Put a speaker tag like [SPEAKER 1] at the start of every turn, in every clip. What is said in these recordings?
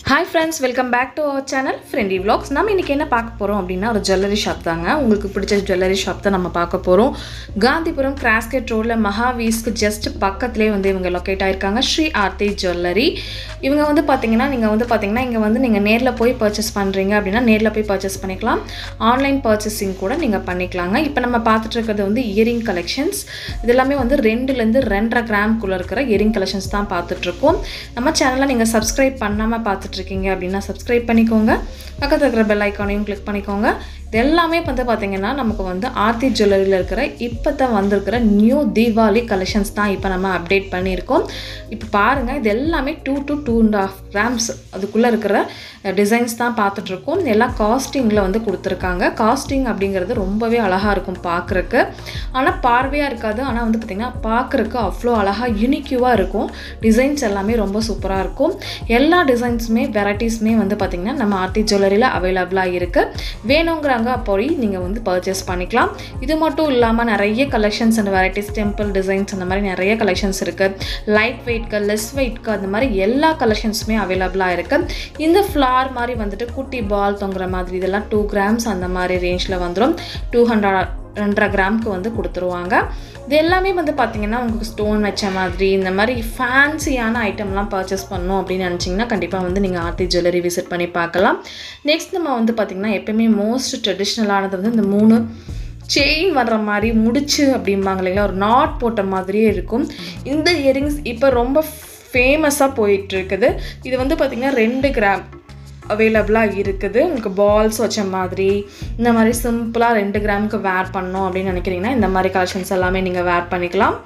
[SPEAKER 1] hi friends welcome back to our channel Friendy vlogs நம்ம இன்றைக்கி என்ன பார்க்க போகிறோம் அப்படின்னா ஒரு ஜுவல்லரி ஷாப் தாங்க உங்களுக்கு பிடிச்ச ஜுவல்லரி ஷாப் தான் நம்ம பார்க்க போகிறோம் காந்திபுரம் கிராஸ்கெட் ரோடில் மகாவீஸ்க்கு ஜஸ்ட் பக்கத்துலேயே வந்து இவங்க லொக்கேட் ஆயிருக்காங்க ஸ்ரீ ஆர்த்தி ஜுவல்லரி இவங்க வந்து பார்த்தீங்கன்னா நீங்கள் வந்து பார்த்தீங்கன்னா இங்கே வந்து நீங்கள் நேரில் போய் பர்ச்சேஸ் பண்ணுறீங்க அப்படின்னா நேரில் போய் பர்ச்சேஸ் பண்ணிக்கலாம் ஆன்லைன் பர்ச்சேசிங் கூட நீங்கள் பண்ணிக்கலாங்க இப்போ நம்ம பார்த்துட்டு இருக்கிறது வந்து இயரிங் கலெக்ஷன்ஸ் இது எல்லாமே வந்து ரெண்டுலேருந்து ரெண்டரை கிராம்குள்ளே இருக்கிற இயரிங் கலெக்ஷன்ஸ் தான் பார்த்துட்ருக்கோம் நம்ம சேனலை நீங்கள் சப்ஸ்கிரைப் பண்ணாமல் பார்த்துட்டு இருக்கீங்க அப்படின்னா சப்ஸ்கிரைப் பண்ணிக்கோங்க பக்கத்தில் இருக்கிற பெல் ஐக்கானையும் கிளிக் பண்ணிக்கோங்க இது எல்லாமே வந்து பார்த்தீங்கன்னா நமக்கு வந்து ஆர்த்தி ஜுவல்லரியில் இருக்கிற இப்போ தான் வந்திருக்கிற நியூ தீபாவளி கலெக்ஷன்ஸ் தான் இப்போ நம்ம அப்டேட் பண்ணியிருக்கோம் இப்போ பாருங்கள் இது எல்லாமே two to two and half grams அதுக்குள்ளே இருக்கிற டிசைன்ஸ் தான் பார்த்துட்ருக்கோம் எல்லாம் காஸ்டிங்கில் வந்து கொடுத்துருக்காங்க காஸ்டிங் அப்படிங்கிறது ரொம்பவே அழகாக இருக்கும் பார்க்குறக்கு ஆனால் பார்வையாக இருக்காது ஆனால் வந்து பார்த்திங்கன்னா பார்க்குறக்கு அவ்வளோ அழகாக யூனிக்யூவாக இருக்கும் டிசைன்ஸ் எல்லாமே ரொம்ப சூப்பராக இருக்கும் எல்லா டிசைன்ஸுமே வெரைட்டிஸுமே வந்து பார்த்திங்கன்னா நம்ம ஆர்த்தி ஜுவல்லரியில் அவைலபிளாக இருக்குது வேணுங்கிறவங்க போய் நீங்கள் வந்து பர்ச்சேஸ் பண்ணிக்கலாம் இது மட்டும் இல்லாமல் நிறைய collections and varieties temple designs அந்த மாதிரி நிறைய கலெக்ஷன்ஸ் இருக்குது லைட் வெயிட்க்கு லெஸ் வெயிட்க்கு அந்த மாதிரி எல்லா கலெக்ஷன்ஸுமே அவைலபிளாக இருக்குது இந்த ஃப்ளார் மாதிரி வந்துட்டு குட்டி பால் தொங்குற மாதிரி இதெல்லாம் டூ கிராம்ஸ் அந்த மாதிரி ரேஞ்சில் வந்துடும் டூ ஹண்ட்ரட் ரெண்டரை கிராம்க்கு வந்து கொடுத்துருவாங்க இது எல்லாமே வந்து பார்த்திங்கன்னா உங்களுக்கு ஸ்டோன் வச்ச மாதிரி இந்த மாதிரி ஃபேன்சியான ஐட்டம்லாம் பர்ச்சேஸ் பண்ணணும் அப்படின்னு நினச்சிங்கன்னா கண்டிப்பாக வந்து நீங்கள் ஆர்த்தி ஜுவல்லரி விசிட் பண்ணி பார்க்கலாம் நெக்ஸ்ட் நம்ம வந்து பார்த்திங்கன்னா எப்பயுமே மோஸ்ட் ட்ரெடிஷ்னலானது வந்து இந்த மூணு செயின் வர்ற மாதிரி முடிச்சு அப்படிம்பாங்க இல்லைங்களா ஒரு நாட் போட்ட மாதிரியே இருக்கும் இந்த இயரிங்ஸ் இப்போ ரொம்ப ஃபேமஸாக போயிட்டுருக்குது இது வந்து பார்த்திங்கன்னா ரெண்டு கிராம் அவைலபிளாக இருக்குது உங்களுக்கு பால்ஸ் வச்ச மாதிரி இந்த மாதிரி சிம்பிளாக ரெண்டு கிராமுக்கு வேர் பண்ணோம் அப்படின்னு நினைக்கிறீங்கன்னா இந்த மாதிரி கலெக்ஷன்ஸ் எல்லாமே நீங்கள் வேர் பண்ணிக்கலாம்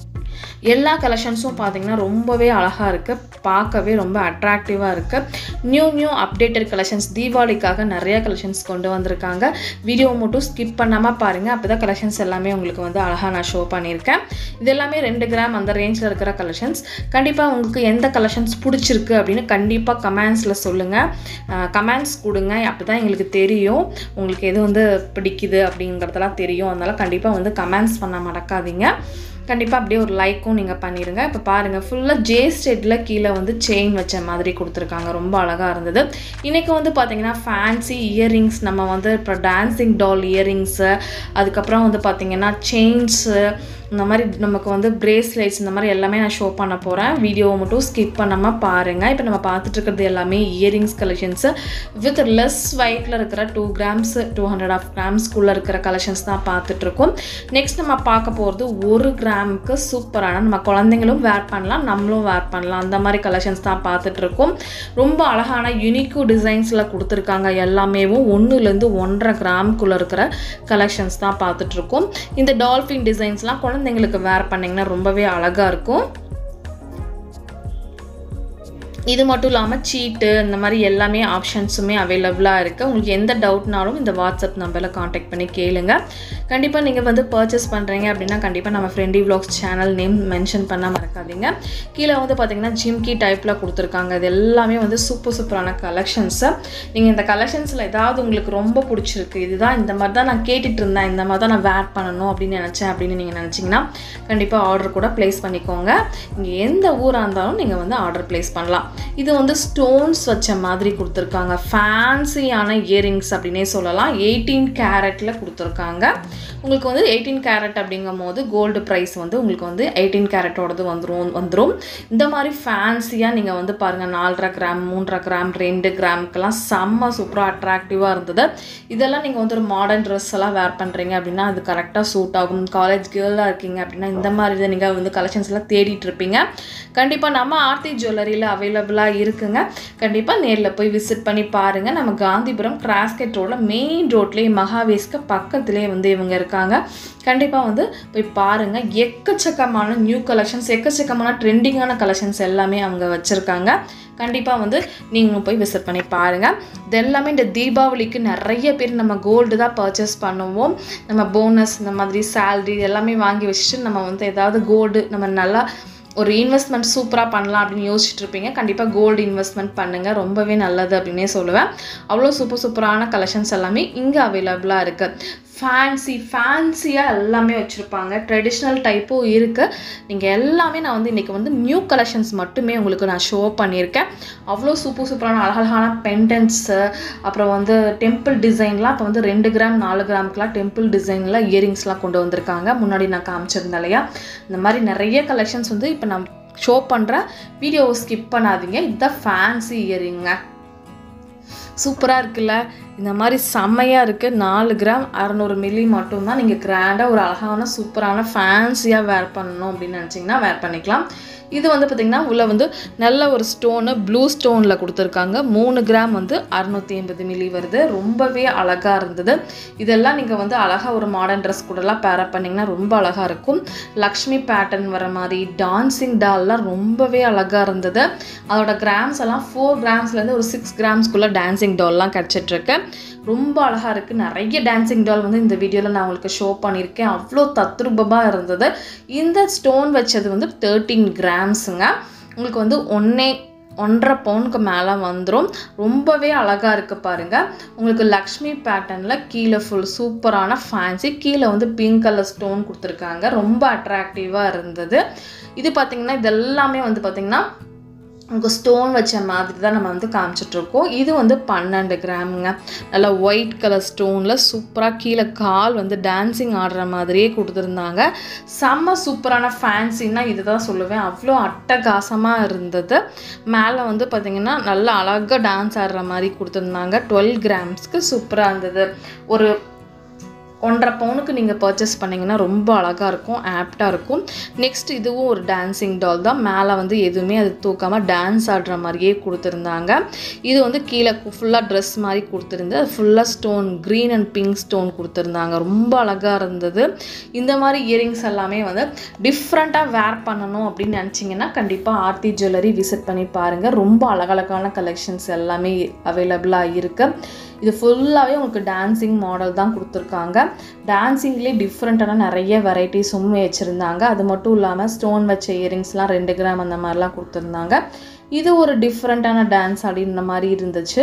[SPEAKER 1] எல்லா கலெக்ஷன்ஸும் பார்த்தீங்கன்னா ரொம்பவே அழகாக இருக்குது பார்க்கவே ரொம்ப அட்ராக்டிவாக இருக்குது நியூ நியூ அப்டேட்டட் கலெக்ஷன்ஸ் தீபாவளிக்காக நிறைய கலெக்ஷன்ஸ் கொண்டு வந்திருக்காங்க வீடியோ மட்டும் ஸ்கிப் பண்ணாமல் பாருங்கள் அப்போ தான் கலெக்ஷன்ஸ் எல்லாமே உங்களுக்கு வந்து அழகாக நான் ஷோ பண்ணியிருக்கேன் இது எல்லாமே ரெண்டு கிராம் அந்த ரேஞ்சில் இருக்கிற கலெக்ஷன்ஸ் கண்டிப்பாக உங்களுக்கு எந்த கலெக்ஷன்ஸ் பிடிச்சிருக்கு அப்படின்னு கண்டிப்பாக கமெண்ட்ஸில் சொல்லுங்கள் கமெண்ட்ஸ் கொடுங்க அப்போ தான் எங்களுக்கு தெரியும் உங்களுக்கு எது வந்து பிடிக்குது அப்படிங்கிறதெல்லாம் தெரியும் அதனால் கண்டிப்பாக வந்து கமெண்ட்ஸ் பண்ண மறக்காதீங்க கண்டிப்பாக அப்படியே ஒரு லைக்கும் நீங்கள் பண்ணிடுங்க இப்போ பாருங்கள் ஃபுல்லாக ஜே ஸ்டெட்டில் கீழே வந்து செயின் வச்ச மாதிரி கொடுத்துருக்காங்க ரொம்ப அழகாக இருந்தது இன்றைக்கி வந்து பார்த்திங்கன்னா ஃபேன்சி இயரிங்ஸ் நம்ம வந்து இப்போ டான்ஸிங் டால் இயரிங்ஸு அதுக்கப்புறம் வந்து பார்த்திங்கன்னா செயின்ஸு இந்த மாதிரி நமக்கு வந்து பிரேஸ்லெட்ஸ் இந்த மாதிரி எல்லாமே நான் ஷோ பண்ண போகிறேன் வீடியோவை மட்டும் ஸ்கிப் பண்ணாமல் பாருங்கள் இப்போ நம்ம பார்த்துட்டு இருக்கிறது எல்லாமே இயரிங்ஸ் கலெக்ஷன்ஸு வித் லெஸ் வெயிட்டில் இருக்கிற two grams two hundred of கிராம்ஸ்குள்ளே இருக்கிற கலெக்ஷன்ஸ் தான் பார்த்துட்ருக்கோம் நெக்ஸ்ட் நம்ம பார்க்க போகிறது ஒரு கிராமுக்கு சூப்பரான நம்ம குழந்தைங்களும் வேர் பண்ணலாம் நம்மளும் வேர் பண்ணலாம் அந்த மாதிரி கலெக்ஷன்ஸ் தான் பார்த்துட்ருக்கோம் ரொம்ப அழகான யூனிக்கு டிசைன்ஸில் கொடுத்துருக்காங்க எல்லாமேவும் ஒன்றுலேருந்து ஒன்றரை கிராமுக்குள்ளே இருக்கிற கலெக்ஷன்ஸ் தான் பார்த்துட்ருக்கோம் இந்த டால்ஃபின் டிசைன்ஸ்லாம் குழந்தைங்களுக்கு வேர் பண்ணிங்கன்னா ரொம்பவே அழகாக இருக்கும் இது மட்டும் இல்லாமல் சீட்டு இந்த மாதிரி எல்லாமே ஆப்ஷன்ஸுமே அவைலபிளாக இருக்குது உங்களுக்கு எந்த டவுட்னாலும் இந்த வாட்ஸ்அப் நம்பரில் காண்டாக்ட் பண்ணி கேளுங்க கண்டிப்பாக நீங்கள் வந்து பர்ச்சேஸ் பண்ணுறீங்க அப்படின்னா கண்டிப்பாக நம்ம Friendy vlogs channel name mention பண்ண மறக்காதீங்க கீழே வந்து பார்த்தீங்கன்னா ஜிம்கி டைப்பில் கொடுத்துருக்காங்க இது எல்லாமே வந்து சூப்பர் சூப்பரான கலெக்ஷன்ஸு நீங்கள் இந்த கலெக்ஷன்ஸில் ஏதாவது உங்களுக்கு ரொம்ப பிடிச்சிருக்கு இதுதான் இந்த மாதிரி தான் நான் கேட்டுட்டு இருந்தேன் இந்த மாதிரி தான் நான் வேர் பண்ணணும் அப்படின்னு நினச்சேன் அப்படின்னு நீங்கள் நினச்சிங்கன்னா கண்டிப்பாக ஆர்டர் கூட ப்ளேஸ் பண்ணிக்கோங்க இங்கே எந்த ஊராக இருந்தாலும் நீங்கள் வந்து ஆர்டர் ப்ளேஸ் பண்ணலாம் இது வந்து ஸ்டோன்ஸ் வச்ச மாதிரி கொடுத்துருக்காங்க ஃபேன்சியான இயரிங்ஸ் அப்படின்னே சொல்லலாம் எயிட்டீன் கேரட்டில் கொடுத்துருக்காங்க உங்களுக்கு வந்து எயிட்டீன் கேரட் அப்படிங்கும் போது கோல்டு ப்ரைஸ் வந்து உங்களுக்கு வந்து எயிட்டீன் கேரட்டோடது வந்துடும் வந்துடும் இந்த மாதிரி ஃபேன்சியாக நீங்கள் வந்து பாருங்கள் நாலரை கிராம் மூன்றரை கிராம் ரெண்டு கிராமுக்கெல்லாம் செம்ம சூப்பராக அட்ராக்டிவாக இருந்தது இதெல்லாம் நீங்கள் வந்து ஒரு மாடர்ன் ட்ரெஸ் எல்லாம் வேர் பண்ணுறீங்க அப்படின்னா அது கரெக்டாக சூட் ஆகும் காலேஜ் கேர்ளாக இருக்கீங்க அப்படின்னா இந்த மாதிரி இதை நீங்கள் வந்து கலெக்ஷன்ஸ் எல்லாம் தேடிட்டு இருப்பீங்க கண்டிப்பாக நம்ம ஆர்த்தி ஜுவல்லரியில் அவைலபிளாக இருக்குங்க கண்டிப்பாக நேரில் போய் விசிட் பண்ணி பாருங்கள் நம்ம காந்திபுரம் கிராஸ்கெட் ரோடில் மெயின் ரோட்லேயே மகாவேஸ்க்கு பக்கத்துலேயே வந்து இவங்க இருக்காங்க கண்டிப்பாக வந்து போய் பாருங்கள் எக்கச்சக்கமான நியூ கலெக்ஷன்ஸ் எக்கச்சக்கமான ட்ரெண்டிங்கான கலெக்ஷன்ஸ் எல்லாமே அவங்க வச்சுருக்காங்க கண்டிப்பாக வந்து நீங்களும் போய் விசிட் பண்ணி பாருங்கள் இது எல்லாமே இந்த தீபாவளிக்கு நிறைய பேர் நம்ம கோல்டு தான் பர்ச்சேஸ் பண்ணுவோம் நம்ம போனஸ் இந்த மாதிரி சேல்ரி எல்லாமே வாங்கி வச்சுட்டு நம்ம வந்து ஏதாவது கோல்டு நம்ம நல்லா ஒரு இன்வெஸ்ட்மெண்ட் சூப்பராக பண்ணலாம் அப்படின்னு யோசிச்சுட்டு இருப்பீங்க கண்டிப்பாக கோல்டு இன்வெஸ்ட்மெண்ட் பண்ணுங்கள் ரொம்பவே நல்லது அப்படின்னே சொல்லுவேன் அவ்வளோ சூப்பர் சூப்பரான கலெக்ஷன்ஸ் எல்லாமே இங்கே அவைலபிளாக இருக்குது ஃபேன்சி ஃபேன்சியாக எல்லாமே வச்சுருப்பாங்க ட்ரெடிஷ்னல் டைப்பும் இருக்குது நீங்கள் எல்லாமே நான் வந்து இன்றைக்கி வந்து நியூ கலெக்ஷன்ஸ் மட்டுமே உங்களுக்கு நான் ஷோ பண்ணியிருக்கேன் அவ்வளோ சூப்பர் சூப்பரான அழகழகான பெண்டன்ட்ஸு அப்புறம் வந்து டெம்பிள் டிசைன்லாம் இப்போ வந்து ரெண்டு கிராம் நாலு கிராமுக்குலாம் டெம்பிள் டிசைனில் இயரிங்ஸ்லாம் கொண்டு வந்திருக்காங்க முன்னாடி நான் காமிச்சிருந்தேன் இல்லையா இந்த மாதிரி நிறைய கலெக்ஷன்ஸ் வந்து இப்போ நான் ஷோ பண்ணுறேன் வீடியோவை ஸ்கிப் பண்ணாதீங்க இதுதான் ஃபேன்சி இயரிங்க சூப்பராக இருக்குல்ல இந்த மாதிரி செம்மையாக இருக்குது நாலு கிராம் அறநூறு மில்லி மட்டும்தான் நீங்கள் கிராண்டாக ஒரு அழகான சூப்பரான ஃபேன்சியாக வேர் பண்ணணும் அப்படின்னு நினச்சிங்கன்னா வேர் பண்ணிக்கலாம் இது வந்து பார்த்திங்கன்னா உள்ளே வந்து நல்ல ஒரு ஸ்டோனு ப்ளூ ஸ்டோனில் கொடுத்துருக்காங்க மூணு கிராம் வந்து அறுநூற்றி ஐம்பது மில்லி வருது ரொம்பவே அழகாக இருந்தது இதெல்லாம் நீங்கள் வந்து அழகாக ஒரு மாடர்ன் ட்ரெஸ் கூடலாம் பேரப் பண்ணிங்கன்னா ரொம்ப அழகாக இருக்கும் லக்ஷ்மி பேட்டர்ன் வர மாதிரி டான்சிங் டால்லாம் ரொம்பவே அழகாக இருந்தது அதோட கிராம்ஸ் எல்லாம் ஃபோர் கிராம்ஸ்லேருந்து ஒரு சிக்ஸ் கிராம்ஸ்குள்ளே டான்சிங் டால்லாம் கிடச்சிட்ருக்கு ரொம்ப அழகாக இருக்குது நிறைய டான்சிங் டால் வந்து இந்த வீடியோவில் நான் உங்களுக்கு ஷோ பண்ணியிருக்கேன் அவ்வளோ தத்ரூபமாக இருந்தது இந்த ஸ்டோன் வச்சது வந்து தேர்ட்டீன் கிராம்ஸுங்க உங்களுக்கு வந்து ஒன்னே ஒன்றரை பவுனுக்கு மேலே வந்துடும் ரொம்பவே அழகாக இருக்குது பாருங்கள் உங்களுக்கு லக்ஷ்மி பேட்டர்னில் கீழே ஃபுல் சூப்பரான ஃபேன்சி கீழே வந்து பிங்க் கலர் ஸ்டோன் கொடுத்துருக்காங்க ரொம்ப அட்ராக்டிவாக இருந்தது இது பார்த்திங்கன்னா இதெல்லாமே வந்து பார்த்திங்கன்னா உங்கள் ஸ்டோன் வச்ச மாதிரி தான் நம்ம வந்து காமிச்சிட்ருக்கோம் இது வந்து பன்னெண்டு கிராமுங்க நல்லா ஒயிட் கலர் ஸ்டோனில் சூப்பராக கீழே கால் வந்து டான்சிங் ஆடுற மாதிரியே கொடுத்துருந்தாங்க செம்ம சூப்பரான ஃபேன்சின்னா இது தான் சொல்லுவேன் அவ்வளோ அட்டகாசமாக இருந்தது மேலே வந்து பார்த்திங்கன்னா நல்லா அழகாக டான்ஸ் ஆடுற மாதிரி கொடுத்துருந்தாங்க டுவெல் கிராம்ஸ்க்கு சூப்பராக இருந்தது ஒரு ஒன்றரை பவுனுக்கு நீங்கள் பர்ச்சேஸ் பண்ணிங்கன்னா ரொம்ப அழகாக இருக்கும் ஆப்டாக இருக்கும் நெக்ஸ்ட் இதுவும் ஒரு டான்சிங் டால் தான் மேலே வந்து எதுவுமே அது தூக்காமல் டான்ஸ் ஆடுற மாதிரியே கொடுத்துருந்தாங்க இது வந்து கீழே ஃபுல்லாக ட்ரெஸ் மாதிரி கொடுத்துருந்து அது ஃபுல்லாக stone green and pink stone கொடுத்துருந்தாங்க ரொம்ப அழகாக இருந்தது இந்த மாதிரி இயரிங்ஸ் எல்லாமே வந்து டிஃப்ரெண்ட்டாக வேர் பண்ணணும் அப்படின்னு நினச்சிங்கன்னா கண்டிப்பாக ஆர்த்தி ஜுவல்லரி விசிட் பண்ணி பாருங்கள் ரொம்ப அழகழகான கலெக்ஷன்ஸ் எல்லாமே அவைலபிளாக இருக்குது இது ஃபுல்லாகவே உங்களுக்கு டான்சிங் மாடல் தான் கொடுத்துருக்காங்க டான்சிங்லேயே டிஃப்ரெண்ட்டான நிறைய வெரைட்டிஸும் வச்சுருந்தாங்க அது மட்டும் இல்லாமல் ஸ்டோன் வச்ச இயரிங்ஸ்லாம் ரெண்டு கிராம் அந்த மாதிரிலாம் கொடுத்துருந்தாங்க இது ஒரு டிஃப்ரெண்ட்டான டான்ஸ் அப்படின்ற மாதிரி இருந்துச்சு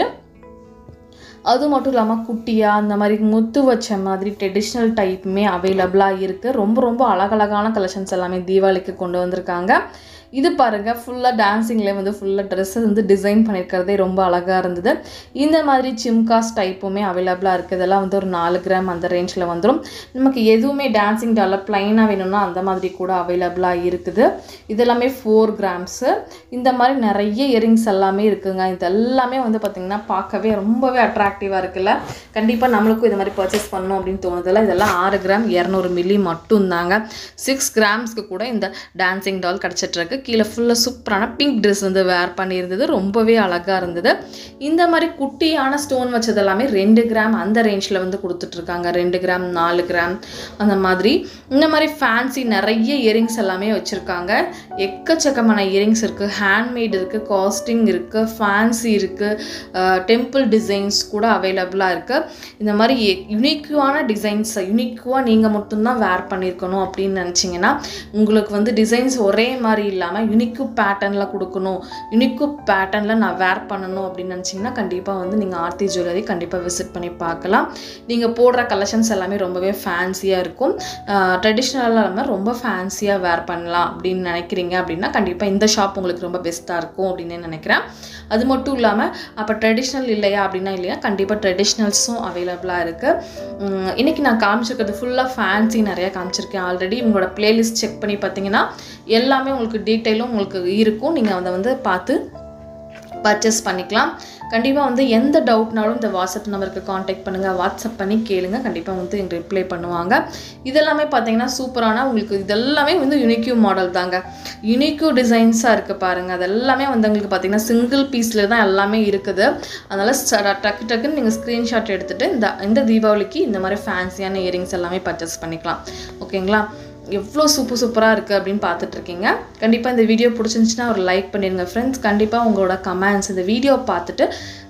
[SPEAKER 1] அது மட்டும் இல்லாமல் குட்டியாக அந்த மாதிரி முத்து வச்ச மாதிரி ட்ரெடிஷ்னல் டைப்புமே அவைலபிளாக இருக்குது ரொம்ப ரொம்ப அழகழகான கலெக்ஷன்ஸ் எல்லாமே தீபாவளிக்கு கொண்டு வந்திருக்காங்க இது பாருங்கள் ஃபுல்லாக டான்ஸிங்லேயே வந்து ஃபுல்லாக ட்ரெஸ்ஸை வந்து டிசைன் பண்ணியிருக்கிறதே ரொம்ப அழகாக இருந்தது இந்த மாதிரி சிம்காஸ் டைப்புமே அவைலபிளாக இருக்குது இதெல்லாம் வந்து ஒரு நாலு கிராம் அந்த ரேஞ்சில் வந்துடும் நமக்கு எதுவுமே டான்ஸிங் டாலில் ப்ளைனாக வேணும்னா அந்த மாதிரி கூட அவைலபிளாக இருக்குது இதெல்லாமே ஃபோர் கிராம்ஸு இந்த மாதிரி நிறைய இயரிங்ஸ் எல்லாமே இருக்குங்க இது எல்லாமே வந்து பார்த்திங்கன்னா பார்க்கவே ரொம்பவே அட்ராக்டிவாக இருக்குல்ல கண்டிப்பாக நம்மளுக்கும் இது மாதிரி பர்ச்சேஸ் பண்ணணும் அப்படின்னு தோணுதில்ல இதெல்லாம் ஆறு கிராம் இரநூறு மில்லி மட்டும்தாங்க சிக்ஸ் கிராம்ஸ்க்கு கூட இந்த டான்ஸிங் டால் கிடச்சிட்ருக்கு கீழே ஃபுல்லாக சூப்பரான பிங்க் ட்ரெஸ் வந்து வேர் பண்ணியிருந்தது ரொம்பவே அழகாக இருந்தது இந்த மாதிரி குட்டியான ஸ்டோன் வச்சது எல்லாமே ரெண்டு கிராம் அந்த ரேஞ்சில் வந்து கொடுத்துட்ருக்காங்க ரெண்டு கிராம் நாலு கிராம் அந்த மாதிரி இந்த மாதிரி ஃபேன்சி நிறைய இயரிங்ஸ் எல்லாமே வச்சுருக்காங்க எக்கச்சக்கமான இயரிங்ஸ் இருக்குது ஹேண்ட்மேட் இருக்குது காஸ்டிங் இருக்குது ஃபேன்சி இருக்குது டெம்பிள் டிசைன்ஸ் கூட அவைலபிளாக இருக்குது இந்த மாதிரி யுனிக்குவான டிசைன்ஸ் யுனிக்குவாக நீங்கள் மட்டும்தான் வேர் பண்ணியிருக்கணும் அப்படின்னு நினச்சிங்கன்னா உங்களுக்கு வந்து டிசைன்ஸ் ஒரே மாதிரி இல்லாமல் யுனிக்கு பேட்டர்னில் கொடுக்கணும் யுனிக்கு பேட்டர்னில் நான் வேர் பண்ணணும் அப்படின்னு நினச்சிங்கன்னா கண்டிப்பாக வந்து நீங்கள் ஆர்த்தி ஜுவல்லரி கண்டிப்பாக விசிட் பண்ணி பார்க்கலாம் நீங்கள் போடுற கலெக்ஷன்ஸ் எல்லாமே ரொம்பவே ஃபேன்சியாக இருக்கும் ட்ரெடிஷ்னலாக இல்லாமல் ரொம்ப ஃபேன்சியாக வேர் பண்ணலாம் அப்படின்னு நினைக்கிறீங்க அப்படின்னா கண்டிப்பாக இந்த ஷாப் உங்களுக்கு ரொம்ப பெஸ்ட்டாக இருக்கும் அப்படின்னு நினைக்கிறேன் அது மட்டும் இல்லாமல் அப்போ ட்ரெடிஷ்னல் இல்லையா அப்படின்னா இல்லையா கண்டிப்பாக ட்ரெடிஷ்னல்ஸும் அவைலபிளாக இருக்குது இன்றைக்கி நான் காமிச்சிருக்கிறது ஃபுல்லாக ஃபேன்சி நிறையா காமிச்சிருக்கேன் ஆல்ரெடி உங்களோட பிளேலிஸ்ட் செக் பண்ணி பார்த்தீங்கன்னா எல்லாமே உங்களுக்கு டீட்டெயிலும் உங்களுக்கு இருக்கும் நீங்கள் அதை வந்து பார்த்து பர்ச்சேஸ் பண்ணிக்கலாம் கண்டிப்பாக வந்து எந்த டவுட்னாலும் இந்த வாட்ஸ்அப் நம்பருக்கு காண்டாக்ட் பண்ணுங்கள் வாட்ஸ்அப் பண்ணி கேளுங்க கண்டிப்பாக வந்து எங்களுக்கு ரிப்ளை பண்ணுவாங்க இதெல்லாமே பார்த்தீங்கன்னா சூப்பரான உங்களுக்கு இதெல்லாமே வந்து யுனிக்யூ மாடல் தாங்க யுனிக்யூ டிசைன்ஸாக இருக்குது பாருங்கள் அதெல்லாமே வந்து உங்களுக்கு பார்த்தீங்கன்னா சிங்கிள் பீஸில் தான் எல்லாமே இருக்குது அதனால் டக்கு டக்குன்னு நீங்கள் ஸ்க்ரீன்ஷாட் எடுத்துகிட்டு இந்த இந்த தீபாவளிக்கு இந்த மாதிரி ஃபேன்சியான இயரிங்ஸ் எல்லாமே பர்ச்சேஸ் பண்ணிக்கலாம் ஓகேங்களா எவ்வளோ சூப்பர் சூப்பராக இருக்குது அப்படின்னு பார்த்துட்ருக்கீங்க கண்டிப்பாக இந்த வீடியோ பிடிச்சிருந்துச்சுன்னா ஒரு லைக் பண்ணிடுங்க ஃப்ரெண்ட்ஸ் கண்டிப்பாக உங்களோட கமெண்ட்ஸ் இந்த வீடியோ பார்த்துட்டு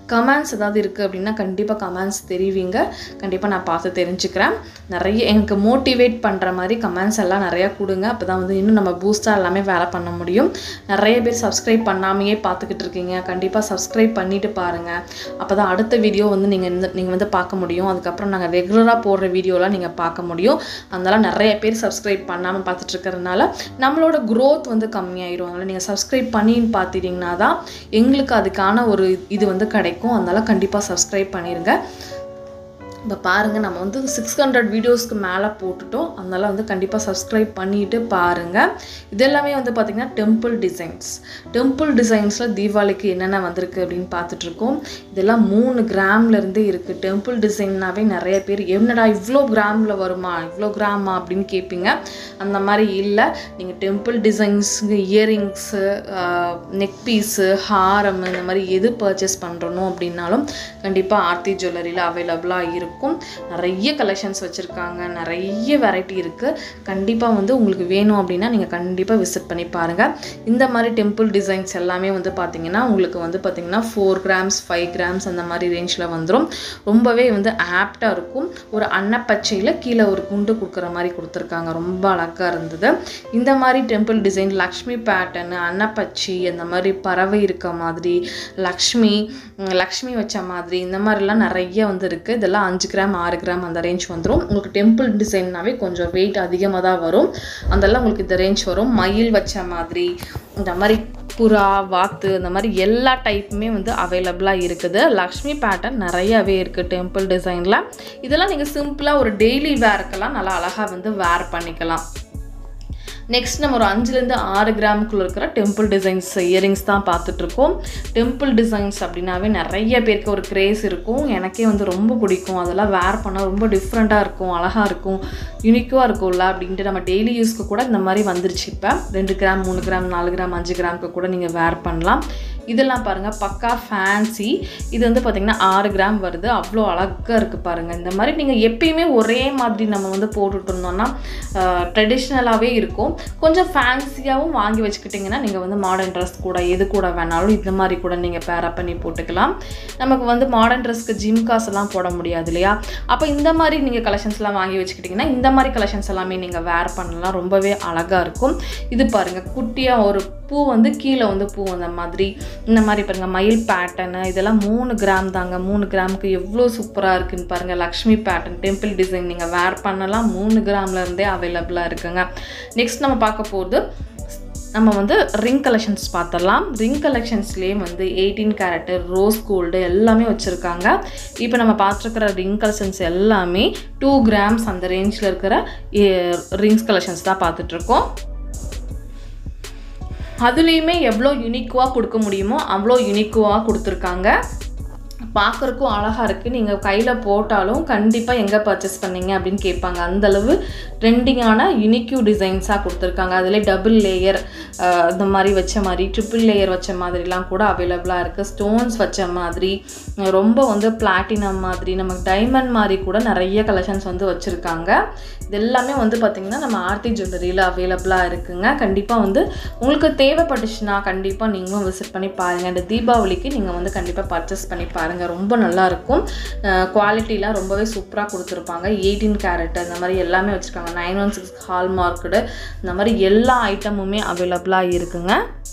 [SPEAKER 1] கமெண்ட்ஸ் ஏதாவது இருக்குது அப்படின்னா கண்டிப்பாக கமெண்ட்ஸ் தெரிவிங்க கண்டிப்பாக நான் பார்த்து தெரிஞ்சுக்கிறேன் நிறைய எனக்கு மோட்டிவேட் பண்ணுற மாதிரி கமெண்ட்ஸ் எல்லாம் நிறையா கொடுங்க அப்போ தான் வந்து இன்னும் நம்ம பூஸ்டாக எல்லாமே வேலை பண்ண முடியும் நிறைய பேர் சப்ஸ்கிரைப் பண்ணாமையே பார்த்துக்கிட்டு இருக்கீங்க கண்டிப்பாக சப்ஸ்கிரைப் பண்ணிவிட்டு பாருங்கள் அப்போ தான் அடுத்த வீடியோ வந்து நீங்கள் இந்த நீங்கள் வந்து பார்க்க முடியும் அதுக்கப்புறம் நாங்கள் ரெகுலராக போடுற வீடியோலாம் நீங்கள் பார்க்க முடியும் அதனால நிறைய பேர் சப்ஸ்கிரைப் பண்ணாமல் பார்த்துட்டு இருக்கிறதுனால நம்மளோட growth வந்து கம்மியாயிரும் அதனால் நீங்கள் சப்ஸ்கிரைப் பண்ணின்னு பார்த்துட்டிங்கன்னா தான் எங்களுக்கு அதுக்கான ஒரு இது வந்து கிடைக்கும் அதனால கண்டிப்பாக சப்ஸ்கிரைப் பண்ணிடுங்க இப்போ பாருங்கள் நம்ம வந்து சிக்ஸ் ஹண்ட்ரட் வீடியோஸ்க்கு மேலே போட்டுட்டோம் அதனால் வந்து கண்டிப்பாக சப்ஸ்கிரைப் பண்ணிட்டு பாருங்கள் இதெல்லாமே வந்து பார்த்திங்கன்னா டெம்பிள் டிசைன்ஸ் டெம்பிள் டிசைன்ஸில் தீபாவளிக்கு என்னென்ன வந்திருக்கு அப்படின்னு பார்த்துட்ருக்கோம் இதெல்லாம் மூணு கிராம்லேருந்து இருக்குது டெம்பிள் டிசைன்னாவே நிறைய பேர் என்னடா இவ்வளோ கிராமில் வருமா இவ்வளோ கிராமா அப்படின்னு கேட்பீங்க அந்த மாதிரி இல்லை நீங்கள் டெம்பிள் டிசைன்ஸுங்க இயரிங்ஸு நெக் பீஸு ஹாரம் இந்த மாதிரி எது பர்ச்சேஸ் பண்ணுறணும் அப்படின்னாலும் கண்டிப்பாக ஆர்த்தி ஜுவல்லரியில் அவைலபிளாக இருக்கும் நிறைய கலெக்ஷன்ஸ் வச்சுருக்காங்க நிறைய வெரைட்டி இருக்குது கண்டிப்பாக வந்து உங்களுக்கு வேணும் அப்படின்னா நீங்கள் கண்டிப்பாக விசிட் பண்ணி பாருங்கள் இந்த மாதிரி டெம்பிள் டிசைன்ஸ் எல்லாமே வந்து பார்த்தீங்கன்னா உங்களுக்கு வந்து பார்த்தீங்கன்னா ஃபோர் கிராம்ஸ் ஃபைவ் கிராம்ஸ் அந்த மாதிரி ரேஞ்சில் வந்துடும் ரொம்பவே வந்து ஆப்டாக இருக்கும் ஒரு அன்னப்பச்சையில் கீழே ஒரு குண்டு கொடுக்குற மாதிரி கொடுத்துருக்காங்க ரொம்ப அழகாக இருந்தது இந்த மாதிரி டெம்பிள் டிசைன் லக்ஷ்மி பேட்டர்னு அன்னப்பச்சி அந்த மாதிரி பறவை இருக்க மாதிரி லக்ஷ்மி உம், லக்ஷ்மி வச்ச மாதிரி இந்த மாதிரிலாம் நிறைய வந்து இருக்குது இதெல்லாம் அஞ்சு கிராம் ஆறு கிராம் அந்த ரேஞ்ச் வந்துடும் உங்களுக்கு டெம்பிள் டிசைன்னாவே கொஞ்சம் வெயிட் அதிகமாக தான் வரும் அதெல்லாம் உங்களுக்கு இந்த ரேஞ்ச் வரும் மயில் வச்ச மாதிரி இந்த மாதிரி புறா வாத்து இந்த மாதிரி எல்லா டைப்புமே வந்து அவைலபிளாக இருக்குது லக்ஷ்மி பேட்டர்ன் நிறையவே இருக்குது டெம்பிள் டிசைனில் இதெல்லாம் நீங்கள் சிம்பிளாக ஒரு டெய்லி வேர்க்கெல்லாம் நல்லா அழகாக வந்து வேர் பண்ணிக்கலாம் நெக்ஸ்ட் நம்ம ஒரு அஞ்சுலேருந்து ஆறு கிராமுக்குள்ள இருக்கிற டெம்பிள் டிசைன்ஸ் இயரிங்ஸ் தான் பார்த்துட்ருக்கோம் டெம்பிள் டிசைன்ஸ் அப்படின்னாவே நிறைய பேருக்கு ஒரு கிரேஸ் இருக்கும் எனக்கே வந்து ரொம்ப பிடிக்கும் அதெல்லாம் வேர் பண்ணால் ரொம்ப டிஃப்ரெண்ட்டாக இருக்கும் அழகாக இருக்கும் யூனிக்காக இருக்கும்ல அப்படின்ட்டு நம்ம டெய்லி யூஸ்க்கு கூட இந்த மாதிரி வந்துருச்சு இப்போ ரெண்டு கிராம் மூணு கிராம் நாலு கிராம் அஞ்சு கிராமுக்கு கூட நீங்கள் வேர் பண்ணலாம் இதெல்லாம் பாருங்கள் பக்கா ஃபேன்சி இது வந்து பார்த்திங்கன்னா ஆறு கிராம் வருது அவ்வளோ அழகாக இருக்குது பாருங்கள் இந்த மாதிரி நீங்கள் எப்பயுமே ஒரே மாதிரி நம்ம வந்து போட்டுட்டு இருந்தோம்னா ட்ரெடிஷ்னலாகவே இருக்கும் கொஞ்சம் ஃபேன்சியாகவும் வாங்கி வச்சுக்கிட்டிங்கன்னா நீங்கள் வந்து மாடர்ன் ட்ரெஸ் கூட எது கூட வேணாலும் இந்த மாதிரி கூட நீங்கள் பேரப் பண்ணி போட்டுக்கலாம் நமக்கு வந்து மாடர்ன் ட்ரெஸ்க்கு ஜிம் காசெல்லாம் போட முடியாது இல்லையா அப்போ இந்த மாதிரி நீங்கள் கலெக்ஷன்ஸ்லாம் வாங்கி வச்சுக்கிட்டிங்கன்னா இந்த மாதிரி கலெக்ஷன்ஸ் எல்லாமே நீங்கள் வேர் பண்ணலாம் ரொம்பவே அழகாக இருக்கும் இது பாருங்கள் குட்டியாக ஒரு பூ வந்து கீழே வந்து பூ அந்த மாதிரி இந்த மாதிரி பாருங்கள் மயில் பேட்டர்னு இதெல்லாம் மூணு கிராம் தாங்க மூணு கிராமுக்கு எவ்வளோ சூப்பராக இருக்குன்னு பாருங்கள் லக்ஷ்மி பேட்டர்ன் டெம்பிள் டிசைன் நீங்கள் வேர் பண்ணலாம் மூணு கிராம்ல இருந்தே அவைலபிளாக இருக்குங்க நெக்ஸ்ட் நம்ம பார்க்க போகிறது நம்ம வந்து ரிங் கலெக்ஷன்ஸ் பார்த்துடலாம் ரிங் கலெக்ஷன்ஸ்லேயே வந்து எயிட்டீன் கேரட்டு ரோஸ் கோல்டு எல்லாமே வச்சுருக்காங்க இப்போ நம்ம பார்த்துருக்கிற ரிங் கலெக்ஷன்ஸ் எல்லாமே டூ கிராம்ஸ் அந்த ரேஞ்சில் இருக்கிற ரிங்ஸ் கலெக்ஷன்ஸ் தான் பார்த்துட்ருக்கோம் அதுலேயுமே எவ்வளோ யூனிக்குவாக கொடுக்க முடியுமோ அவ்வளோ யூனிக்குவாக கொடுத்துருக்காங்க பார்க்குறக்கும் அழகாக இருக்குது நீங்கள் கையில் போட்டாலும் கண்டிப்பாக எங்கே பர்ச்சேஸ் பண்ணீங்க அப்படின்னு கேட்பாங்க அந்தளவு ட்ரெண்டிங்கான யூனிக்யூ டிசைன்ஸாக கொடுத்துருக்காங்க அதிலே டபுள் லேயர் இந்த மாதிரி வச்ச மாதிரி ட்ரிபிள் லேயர் வச்ச மாதிரிலாம் கூட அவைலபிளாக இருக்குது ஸ்டோன்ஸ் வச்ச மாதிரி அஹ் ரொம்ப வந்து பிளாட்டினம் மாதிரி நமக்கு டைமண்ட் மாதிரி கூட நிறைய கலெக்ஷன்ஸ் வந்து வச்சுருக்காங்க இது எல்லாமே வந்து பார்த்திங்கன்னா நம்ம ஆர்த்தி ஜுவல்லரியில் அவைலபிளாக இருக்குங்க கண்டிப்பாக வந்து உங்களுக்கு தேவைப்பட்டுச்சுன்னா கண்டிப்பாக நீங்களும் விசிட் பண்ணி பாருங்கள் இந்த தீபாவளிக்கு நீங்கள் வந்து கண்டிப்பாக பர்ச்சேஸ் பண்ணி பாருங்கள் ரொம்ப நல்லாயிருக்கும் குவாலிட்டிலாம் ரொம்பவே சூப்பராக கொடுத்துருப்பாங்க எயிட்டீன் கேரட் அந்த மாதிரி எல்லாமே வச்சுருக்காங்க nine one six hallmarked இந்த மாதிரி எல்லா ஐட்டமுமே அவைலபிளாக இருக்குங்க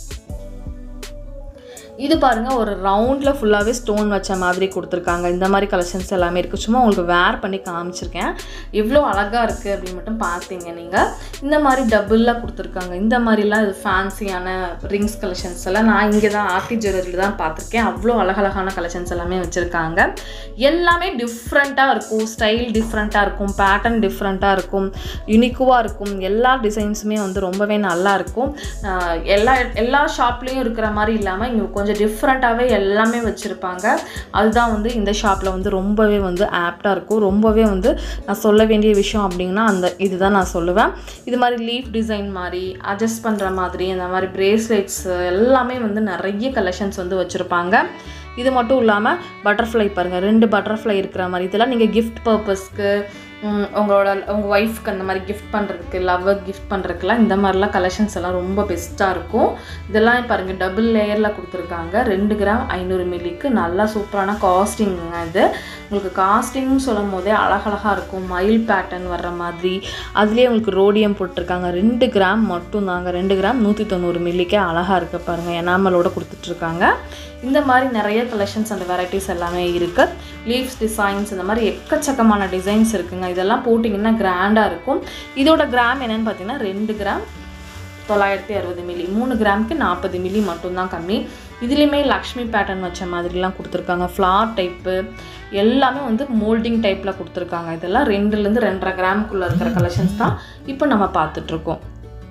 [SPEAKER 1] இது பாருங்கள் ஒரு ரவுண்டில் ஃபுல்லாகவே ஸ்டோன் வச்ச மாதிரி கொடுத்துருக்காங்க இந்த மாதிரி கலெக்ஷன்ஸ் எல்லாமே இருக்குது சும்மா உங்களுக்கு வேர் பண்ணி காமிச்சிருக்கேன் எவ்வளோ அழகாக இருக்குது அப்படின்னு மட்டும் பார்த்தீங்க நீங்கள் இந்த மாதிரி டபுளாக கொடுத்துருக்காங்க இந்த மாதிரிலாம் இது ஃபேன்சியான ரிங்ஸ் கலெக்ஷன்ஸ் எல்லாம் நான் இங்கே தான் ஆர்த்தி ஜுவல்லரியில் தான் பார்த்துருக்கேன் அவ்வளோ அழகழகான கலெக்ஷன்ஸ் எல்லாமே வச்சுருக்காங்க எல்லாமே டிஃப்ரெண்ட்டாக இருக்கும் ஸ்டைல் டிஃப்ரெண்ட்டாக இருக்கும் பேட்டர்ன் டிஃப்ரெண்ட்டாக இருக்கும் யூனிக்குவாக இருக்கும் எல்லா டிசைன்ஸுமே வந்து ரொம்பவே நல்லா இருக்கும் ஆஹ் எல்லா எல்லா ஷாப்லேயும் இருக்கிற மாதிரி இல்லாமல் இங்கே கொஞ்சம் டிஃப்ரெண்ட்டாகவே எல்லாமே வச்சுருப்பாங்க அதுதான் வந்து இந்த ஷாப்பில் வந்து ரொம்பவே வந்து ஆப்டாக இருக்கும் ரொம்பவே வந்து நான் சொல்ல வேண்டிய விஷயம் அப்படின்னா அந்த இதுதான் நான் சொல்லுவேன் இது மாதிரி லீஃப் டிசைன் மாதிரி அட்ஜஸ்ட் பண்ணுற மாதிரி அந்த மாதிரி பிரேஸ்லெட்ஸ் எல்லாமே வந்து நிறைய கலெக்ஷன்ஸ் வந்து வச்சுருப்பாங்க இது மட்டும் இல்லாமல் பட்டர்ஃப்ளை பாருங்கள் ரெண்டு பட்டர்ஃப்ளை இருக்கிற மாதிரி இதெல்லாம் நீங்கள் கிஃப்ட் பர்பஸ்க்கு உம், உங்களோட உங்கள் ஒய்ஃப்க்கு அந்த மாதிரி கிஃப்ட் பண்ணுறதுக்கு லவ்வர் கிஃப்ட் பண்ணுறதுக்குலாம் இந்த மாதிரிலாம் கலெக்ஷன்ஸ் எல்லாம் ரொம்ப பெஸ்ட்டாக இருக்கும் இதெல்லாம் பாருங்கள் டபுள் லேயரில் கொடுத்துருக்காங்க ரெண்டு கிராம் ஐநூறு மில்லிக்கு நல்லா சூப்பரான காஸ்டிங்குங்க இது உங்களுக்கு காஸ்டிங்னு சொல்லும் போதே அழகழகாக இருக்கும் மயில் பேட்டர்ன் வர்ற மாதிரி அதுலேயே உங்களுக்கு ரோடியம் போட்டிருக்காங்க ரெண்டு கிராம் மட்டும் தாங்க ரெண்டு கிராம் நூற்றி தொண்ணூறு மில்லிக்கே அழகாக இருக்க பாருங்கள் எனாமலோட கொடுத்துட்ருக்காங்க இந்த மாதிரி நிறைய கலெக்ஷன்ஸ் அந்த வெரைட்டிஸ் எல்லாமே இருக்குது லீவ்ஸ் டிசைன்ஸ் இந்த மாதிரி எக்கச்சக்கமான டிசைன்ஸ் இருக்குங்க இதெல்லாம் போட்டிங்கன்னா கிராண்டாக இருக்கும் இதோட கிராம் என்னன்னு பார்த்தீங்கன்னா ரெண்டு கிராம் தொள்ளாயிரத்தி அறுபது மில்லி மூணு கிராமுக்கு நாற்பது மில்லி மட்டும்தான் கம்மி இதுலேயுமே லக்ஷ்மி பேட்டர்ன் வச்ச மாதிரிலாம் கொடுத்துருக்காங்க ஃப்ளார் டைப்பு எல்லாமே வந்து மோல்டிங் டைப்பில் கொடுத்துருக்காங்க இதெல்லாம் ரெண்டுலேருந்து ரெண்டரை கிராமுக்குள்ளே இருக்கிற கலெக்ஷன்ஸ் தான் இப்போ நம்ம பார்த்துட்ருக்கோம்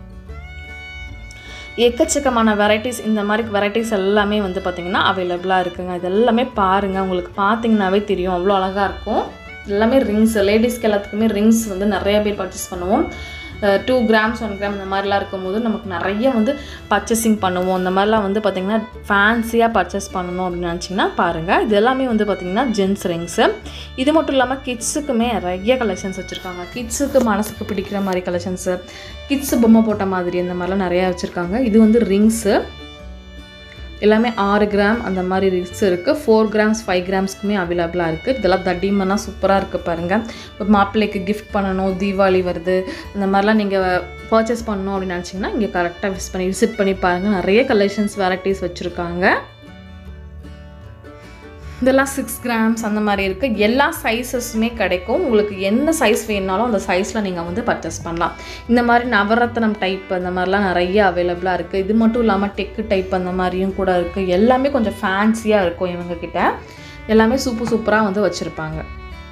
[SPEAKER 1] எக்கச்சக்கமான வெரைட்டிஸ் இந்த மாதிரி வெரைட்டிஸ் எல்லாமே வந்து பார்த்திங்கன்னா அவைலபிளாக இருக்குங்க இது எல்லாமே பாருங்கள் உங்களுக்கு பார்த்தீங்கன்னாவே தெரியும் அவ்வளோ அழகாக இருக்கும் எல்லாமே ரிங்ஸ் லேடிஸ்க்கு எல்லாத்துக்குமே ரிங்ஸ் வந்து நிறைய பேர் பர்ச்சேஸ் பண்ணுவோம் டூ கிராம்ஸ் ஒன் கிராம் இந்த மாதிரிலாம் இருக்கும்போது நமக்கு நிறைய வந்து பர்ச்சேசிங் பண்ணுவோம் இந்த மாதிரிலாம் வந்து பார்த்திங்கன்னா ஃபேன்சியாக பர்ச்சேஸ் பண்ணணும் அப்படின்னு நினச்சிங்கன்னா பாருங்கள் இது எல்லாமே வந்து பார்த்திங்கன்னா ஜென்ஸ் ரிங்ஸு இது மட்டும் இல்லாமல் கிட்ஸுக்குமே நிறைய கலெக்ஷன்ஸ் வச்சுருக்காங்க கிட்ஸுக்கு மனசுக்கு பிடிக்கிற மாதிரி கலெக்ஷன்ஸு கிட்ஸு பொம்மை போட்ட மாதிரி இந்த மாதிரிலாம் நிறையா வச்சுருக்காங்க இது வந்து ரிங்ஸு எல்லாமே ஆறு கிராம் அந்த மாதிரி ரிங்ஸ் இருக்குது ஃபோர் கிராம்ஸ் ஃபைவ் கிராம்ஸ்க்குமே அவைலபிளாக இருக்குது இதெல்லாம் தடிமனாக சூப்பராக இருக்குது பாருங்கள் இப்போ மாப்பிள்ளைக்கு கிஃப்ட் பண்ணணும் தீபாவளி வருது இந்த மாதிரிலாம் நீங்கள் பர்ச்சேஸ் பண்ணணும் அப்படின்னு நினச்சிங்கன்னா இங்கே கரெக்டாக விசிட் பண்ணி விசிட் பண்ணி பாருங்கள் நிறைய கலெக்ஷன்ஸ் வெரைட்டிஸ் வச்சுருக்காங்க இதெல்லாம் சிக்ஸ் கிராம்ஸ் அந்த மாதிரி இருக்குது எல்லா சைஸஸுமே கிடைக்கும் உங்களுக்கு என்ன சைஸ் வேணுனாலும் அந்த சைஸில் நீங்கள் வந்து பர்ச்சேஸ் பண்ணலாம் இந்த மாதிரி நவரத்னம் டைப் அந்த மாதிரிலாம் நிறைய அவைலபிளாக இருக்குது இது மட்டும் இல்லாமல் டெக்கு டைப் அந்த மாதிரியும் கூட இருக்குது எல்லாமே கொஞ்சம் ஃபேன்சியாக இருக்கும் இவங்கக்கிட்ட எல்லாமே சூப்பர் சூப்பராக வந்து வச்சுருப்பாங்க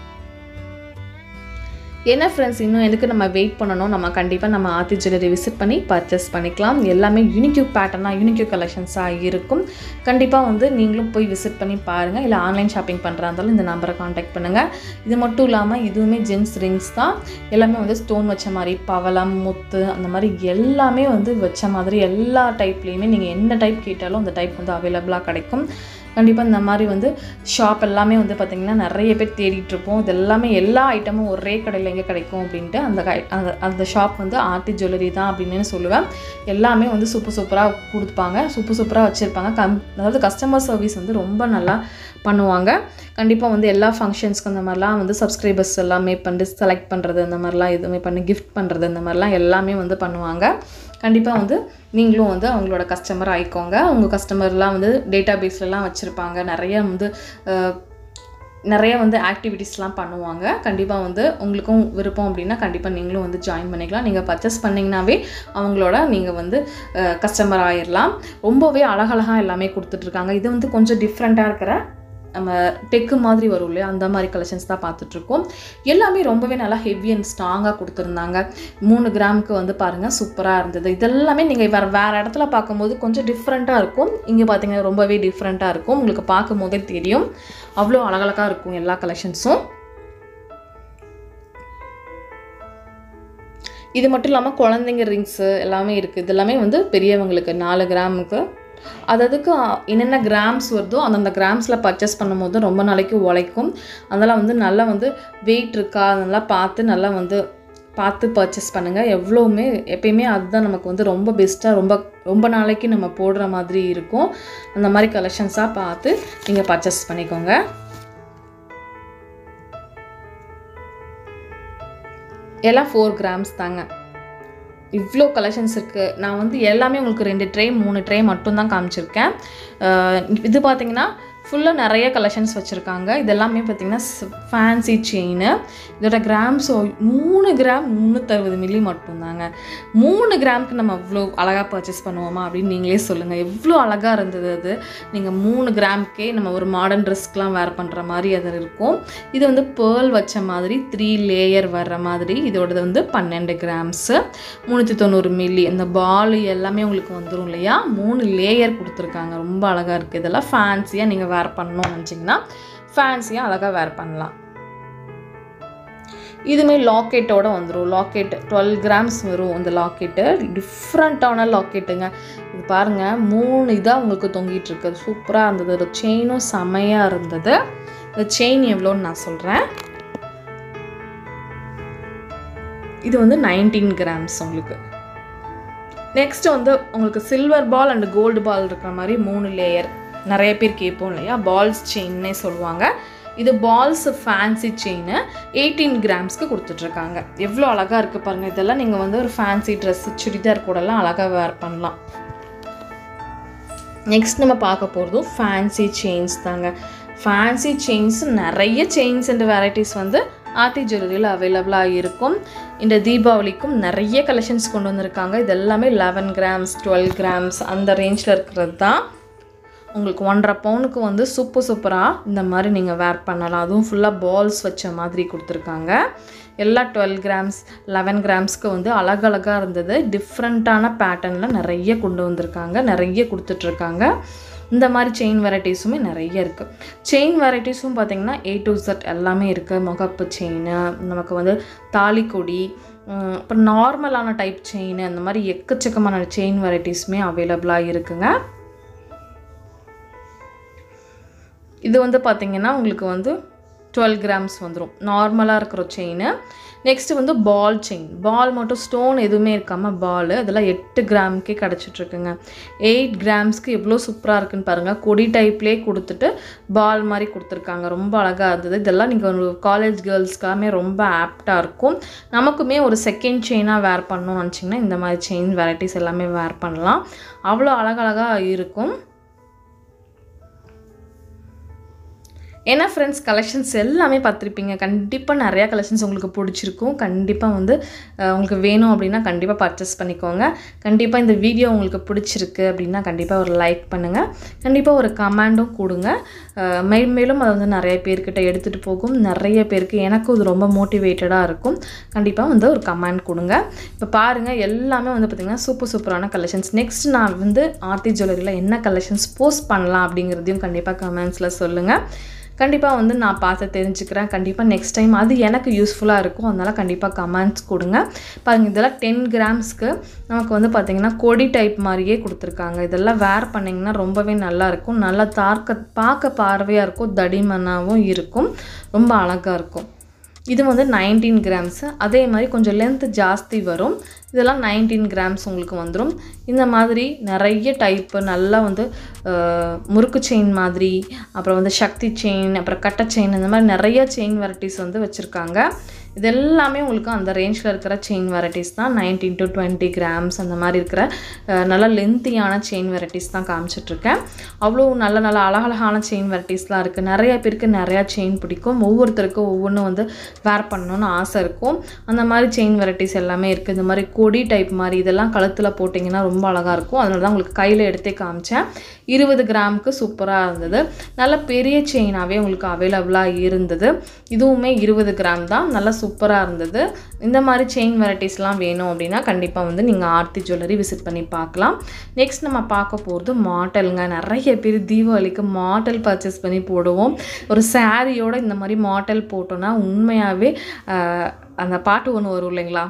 [SPEAKER 1] என்ன ஃப்ரெண்ட்ஸ் இன்னும் எதுக்கு நம்ம வெயிட் பண்ணணும் நம்ம கண்டிப்பாக நம்ம ஆர்த்தி ஜுவல்லரி விசிட் பண்ணி பர்ச்சேஸ் பண்ணிக்கலாம் எல்லாமே யூனிக்யூ பேட்டர்னாக யூனிக்யூ கலெக்ஷன்ஸாக இருக்கும் கண்டிப்பாக வந்து நீங்களும் போய் விசிட் பண்ணி பாருங்கள் இல்லை ஆன்லைன் ஷாப்பிங் பண்ணுறா இருந்தாலும் இந்த நம்பரை காண்டாக்ட் பண்ணுங்கள் இது மட்டும் இல்லாமல் இதுவுமே ஜென்ஸ் ரிங்ஸ் தான் எல்லாமே வந்து ஸ்டோன் வச்ச மாதிரி பவளம் முத்து அந்த மாதிரி எல்லாமே வந்து வச்ச மாதிரி எல்லா டைப்லேயுமே நீங்கள் எந்த டைப் கேட்டாலும் அந்த டைப் வந்து அவைலபிளாக கிடைக்கும் கண்டிப்பாக இந்த மாதிரி வந்து ஷாப் எல்லாமே வந்து பார்த்திங்கன்னா நிறைய பேர் தேடிட்டு இருப்போம் இது எல்லாமே எல்லா ஐட்டமும் ஒரே கடையில் எங்கே கிடைக்கும் அப்படின்ட்டு அந்த கை அந்த அந்த ஷாப் வந்து ஆர்டி ஜுவல்லரி தான் அப்படின்னு சொல்லுவேன் எல்லாமே வந்து சூப்பர் சூப்பராக கொடுப்பாங்க சூப்பர் சூப்பராக வச்சுருப்பாங்க கம் அதாவது கஸ்டமர் சர்வீஸ் வந்து ரொம்ப நல்லா பண்ணுவாங்க கண்டிப்பாக வந்து எல்லா ஃபங்க்ஷன்ஸ்க்கு அந்த மாதிரிலாம் வந்து சப்ஸ்கிரைபர்ஸ் எல்லாமே பண்ணி செலக்ட் பண்ணுறது அந்த மாதிரிலாம் எதுவுமே பண்ணி கிஃப்ட் பண்ணுறது இந்த மாதிரிலாம் எல்லாமே வந்து பண்ணுவாங்க கண்டிப்பாக வந்து நீங்களும் வந்து அவங்களோட கஸ்டமர் ஆயிக்கோங்க உங்கள் கஸ்டமர்லாம் வந்து டேட்டா பேஸ்லலாம் வச்சுருப்பாங்க நிறைய வந்து அஹ், நிறைய வந்து ஆக்டிவிட்டீஸ்லாம் பண்ணுவாங்க கண்டிப்பாக வந்து உங்களுக்கும் விருப்பம் அப்படின்னா கண்டிப்பாக நீங்களும் வந்து ஜாயின் பண்ணிக்கலாம் நீங்கள் பர்ச்சேஸ் பண்ணிங்கனாவே அவங்களோட நீங்கள் வந்து கஸ்டமர் ஆயிடலாம் ரொம்பவே அழகழகாக எல்லாமே கொடுத்துட்ருக்காங்க இது வந்து கொஞ்சம் டிஃப்ரெண்ட்டாக இருக்கிற நம்ம டெக்கு மாதிரி வரும் இல்லையா அந்த மாதிரி கலெக்ஷன்ஸ் தான் பார்த்துட்ருக்கோம் எல்லாமே ரொம்பவே நல்லா ஹெவி அண்ட் ஸ்ட்ராங்காக கொடுத்துருந்தாங்க மூணு கிராமுக்கு வந்து பாருங்கள் சூப்பராக இருந்தது இதெல்லாமே நீங்கள் வேறு வேறு இடத்துல பார்க்கும்போது கொஞ்சம் டிஃப்ரெண்ட்டாக இருக்கும் இங்கே பார்த்தீங்கன்னா ரொம்பவே டிஃப்ரெண்ட்டாக இருக்கும் உங்களுக்கு பார்க்கும் போதே தெரியும் அவ்வளோ அழகழகாக இருக்கும் எல்லா கலெக்ஷன்ஸும் இது மட்டும் இல்லாமல் குழந்தைங்க ரிங்ஸு எல்லாமே இருக்குது இது எல்லாமே வந்து பெரியவங்களுக்கு நாலு கிராமுக்கு அது அதுக்கு என்னென்ன கிராம்ஸ் வருதோ அந்தந்த கிராம்ஸில் பர்ச்சேஸ் பண்ணும்போது ரொம்ப நாளைக்கு உழைக்கும் அதெல்லாம் வந்து நல்லா வந்து வெயிட் இருக்கா அதெல்லாம் பார்த்து நல்லா வந்து பார்த்து பர்ச்சேஸ் பண்ணுங்கள் எவ்வளோவுமே எப்பயுமே அதுதான் நமக்கு வந்து ரொம்ப பெஸ்ட்டாக ரொம்ப ரொம்ப நாளைக்கு நம்ம போடுற மாதிரி இருக்கும் அந்த மாதிரி கலெக்ஷன்ஸாக பார்த்து நீங்கள் பர்ச்சேஸ் பண்ணிக்கோங்க எல்லாம் ஃபோர் கிராம்ஸ் தாங்க இவ்வளோ கலெக்ஷன்ஸ் இருக்குது நான் வந்து எல்லாமே உங்களுக்கு ரெண்டு ட்ரே மூணு ட்ரே மட்டும்தான் காமிச்சிருக்கேன் அஹ் இது பார்த்தீங்கன்னா ஃபுல்லாக நிறைய கலெக்ஷன்ஸ் வச்சுருக்காங்க இதெல்லாமே பார்த்தீங்கன்னா ஃபேன்சி செயின் இதோட கிராம்ஸ் மூணு கிராம் முந்நூற்றறுபது மில்லி மட்டும்தாங்க மூணு கிராமுக்கு நம்ம அவ்வளோ அழகாக பர்ச்சேஸ் பண்ணுவோமா அப்படின்னு நீங்களே சொல்லுங்கள் எவ்வளோ அழகாக இருந்தது அது நீங்கள் மூணு கிராமுக்கே நம்ம ஒரு மாடர்ன் ட்ரெஸ்க்கெலாம் வேர் பண்ணுற மாதிரி அது இருக்கும் இது வந்து பேர்ல் வச்ச மாதிரி த்ரீ லேயர் வர்ற மாதிரி இதோடது வந்து பன்னெண்டு கிராம்ஸு முந்நூற்றி தொண்ணூறு மில்லி இந்த பால் எல்லாமே உங்களுக்கு வந்துடும் இல்லையா மூணு லேயர் கொடுத்துருக்காங்க ரொம்ப அழகாக இருக்குது இதெல்லாம் ஃபேன்சியாக நீங்கள் வேர் பண்ணணும்னு நினச்சிங்கன்னா ஃபேன்சியாக அழகாக வேர் பண்ணலாம் இதுமே லாக்கெட்டோட வந்துடும் லாக்கெட் டுவெல் கிராம்ஸ் வரும் இந்த லாக்கெட்டு டிஃப்ரெண்ட்டான லாக்கெட்டுங்க இது பாருங்கள் மூணு இதாக உங்களுக்கு தொங்கிட்டு இருக்கு சூப்பராக இருந்தது ஒரு செயினும் செமையாக இருந்தது இந்த செயின் எவ்வளோன்னு நான் சொல்கிறேன் இது வந்து நைன்டீன் கிராம்ஸ் உங்களுக்கு நெக்ஸ்ட் வந்து உங்களுக்கு silver ball and gold ball இருக்கிற மாதிரி மூணு லேயர் நிறைய பேர் கேட்போம் இல்லையா பால்ஸ் செயின்னே சொல்லுவாங்க இது பால்ஸ் ஃபேன்சி செயின் எயிட்டீன் கிராம்ஸ்க்கு கொடுத்துட்ருக்காங்க எவ்வளோ அழகாக இருக்குது பாருங்கள் இதெல்லாம் நீங்கள் வந்து ஒரு ஃபேன்சி ட்ரெஸ்ஸு சுடிதார் கூடலாம் அழகாக வேர் பண்ணலாம் நெக்ஸ்ட் நம்ம பார்க்க போகிறதும் ஃபேன்சி செயின்ஸ் தாங்க ஃபேன்சி செயின்ஸ் நிறைய செயின்ஸ் அண்ட் வெரைட்டிஸ் வந்து ஆர்த்தி ஜுவல்லரியில் அவைலபிளாக இருக்கும் இந்த தீபாவளிக்கும் நிறைய கலெக்ஷன்ஸ் கொண்டு வந்திருக்காங்க இது எல்லாமே லெவன் கிராம்ஸ் டுவெல் கிராம்ஸ் அந்த ரேஞ்சில் இருக்கிறது தான் உங்களுக்கு ஒன்றரை பவுனுக்கு வந்து சூப்பர் சூப்பராக இந்த மாதிரி நீங்கள் வேர் பண்ணலாம் அதுவும் ஃபுல்லாக பால்ஸ் வச்ச மாதிரி கொடுத்துருக்காங்க எல்லா டுவெல் கிராம்ஸ் லெவன் கிராம்ஸ்க்கு வந்து அழகழகாக இருந்தது டிஃப்ரெண்ட்டான பேட்டர்னில் நிறைய கொண்டு வந்திருக்காங்க நிறைய கொடுத்துட்ருக்காங்க இந்த மாதிரி செயின் வெரைட்டிஸுமே நிறைய இருக்குது செயின் வெரைட்டிஸும் பார்த்திங்கன்னா ஏ டு Z எல்லாமே இருக்குது முகப்பு செயின் நமக்கு வந்து தாலிக்கொடி உம், அப்புறம் நார்மலான டைப் செயின் அந்த மாதிரி எக்கச்சக்கமான செயின் வெரைட்டிஸுமே அவைலபிளாக இருக்குங்க இது வந்து பார்த்திங்கன்னா உங்களுக்கு வந்து டுவெல் கிராம்ஸ் வந்துடும் நார்மலாக இருக்கிற செயின் நெக்ஸ்ட் வந்து பால் செயின் பால் மட்டும் ஸ்டோன் எதுவுமே இருக்காமல் பால் அதெல்லாம் எட்டு கிராமுக்கே கிடச்சிட்ருக்குங்க எயிட் கிராம்ஸ்க்கு எவ்வளோ சூப்பராக இருக்குன்னு பாருங்கள் கொடி டைப்லேயே கொடுத்துட்டு பால் மாதிரி கொடுத்துருக்காங்க ரொம்ப அழகாக இருந்தது இதெல்லாம் நீங்கள் ஒரு காலேஜ் கேர்ள்ஸ்க்காமே ரொம்ப ஆப்டாக இருக்கும் நமக்குமே ஒரு செகண்ட் செயினாக வேர் பண்ணணும்னு நினச்சிங்கன்னா இந்த மாதிரி செயின் வெரைட்டிஸ் எல்லாமே வேர் பண்ணலாம் அவ்வளோ அழகழகாக இருக்கும் ஏன்னா ஃப்ரெண்ட்ஸ் கலெக்ஷன்ஸ் எல்லாமே பார்த்துருப்பீங்க கண்டிப்பாக நிறையா கலெக்ஷன்ஸ் உங்களுக்கு பிடிச்சிருக்கும் கண்டிப்பாக வந்து அஹ், உங்களுக்கு வேணும் அப்படின்னா கண்டிப்பாக பர்ச்சேஸ் பண்ணிக்கோங்க கண்டிப்பாக இந்த வீடியோ உங்களுக்கு பிடிச்சிருக்கு அப்படின்னா கண்டிப்பாக ஒரு லைக் பண்ணுங்கள் கண்டிப்பாக ஒரு கமெண்டும் கொடுங்க அஹ், மேல் மேலும் அது வந்து நிறைய பேர்கிட்ட எடுத்துகிட்டு போகும் நிறைய பேருக்கு எனக்கும் இது ரொம்ப மோட்டிவேட்டடாக இருக்கும் கண்டிப்பாக வந்து ஒரு கமெண்ட் கொடுங்க இப்போ பாருங்கள் எல்லாமே வந்து பார்த்திங்கன்னா சூப்பர் சூப்பரான கலெக்ஷன்ஸ் நெக்ஸ்ட் நான் வந்து ஆர்த்தி ஜுவல்லரியில் என்ன கலெக்ஷன்ஸ் போஸ்ட் பண்ணலாம் அப்படிங்கிறதையும் கண்டிப்பாக கமெண்ட்ஸில் சொல்லுங்கள் கண்டிப்பாக வந்து நான் பார்த்து தெரிஞ்சுக்கிறேன் கண்டிப்பாக நெக்ஸ்ட் டைம் அது எனக்கு யூஸ்ஃபுல்லாக இருக்கும் அதனால் கண்டிப்பாக கமெண்ட்ஸ் கொடுங்க பாருங்கள் இதெல்லாம் டென் கிராம்ஸ்க்கு நமக்கு வந்து பார்த்திங்கன்னா கொடி டைப் மாதிரியே கொடுத்துருக்காங்க இதெல்லாம் வேர் பண்ணிங்கன்னா ரொம்பவே நல்லா இருக்கும் நல்லா தார்க்க பார்க்க பார்வையாக இருக்கும் தடிமனாகவும் இருக்கும் ரொம்ப அழகாக இருக்கும் இது வந்து நைன்டீன் கிராம்ஸு அதே மாதிரி கொஞ்சம் லென்த் ஜாஸ்தி வரும் இதெல்லாம் நைன்டீன் கிராம்ஸ் உங்களுக்கு வந்துடும் இந்த மாதிரி நிறைய டைப்பு நல்லா வந்து அஹ், முறுக்கு செயின் மாதிரி அப்புறம் வந்து சக்தி செயின் அப்புறம் கட்டை செயின் இந்த மாதிரி நிறைய செயின் வெரைட்டிஸ் வந்து வச்சுருக்காங்க இது எல்லாமே உங்களுக்கு அந்த ரேஞ்சில் இருக்கிற செயின் வெரைட்டிஸ் தான் நைன்டீன் டு டுவெண்ட்டி கிராம்ஸ் அந்த மாதிரி இருக்கிற அஹ், நல்ல லென்த்தியான செயின் வெரைட்டிஸ் தான் காமிச்சிட்ருக்கேன் அவ்வளோ நல்ல நல்ல அழகழகான செயின் வெரைட்டிஸ்லாம் இருக்குது நிறைய பேருக்கு நிறையா செயின் பிடிக்கும் ஒவ்வொருத்தருக்கும் ஒவ்வொன்றும் வந்து வேர் பண்ணணும்னு ஆசை இருக்கும் அந்த மாதிரி செயின் வெரைட்டிஸ் எல்லாமே இருக்குது இந்த மாதிரி கொடி டைப் மாதிரி இதெல்லாம் கழுத்தில் போட்டிங்கன்னா ரொம்ப அழகாக இருக்கும் அதனால தான் உங்களுக்கு கையில் எடுத்தே காமிச்சேன் இருபது கிராமுக்கு சூப்பராக இருந்தது நல்ல பெரிய செயினாகவே உங்களுக்கு அவைலபிளாக இருந்தது இதுவுமே இருபது கிராம் தான் நல்லா சூப்பராக இருந்தது இந்த மாதிரி செயின் வெரைட்டிஸ்லாம் வேணும் அப்படின்னா கண்டிப்பாக வந்து நீங்கள் ஆர்த்தி ஜுவல்லரி விசிட் பண்ணி பார்க்கலாம் நெக்ஸ்ட் நம்ம பார்க்க போகிறது மாடலுங்க நிறைய பேர் தீபாவளிக்கு மாடல் பர்ச்சேஸ் பண்ணி போடுவோம் ஒரு சாரியோட இந்த மாதிரி மாடல் போட்டோன்னா உண்மையாகவே ஆஹ், அந்த பாட்டு ஒன்று வரும் இல்லைங்களா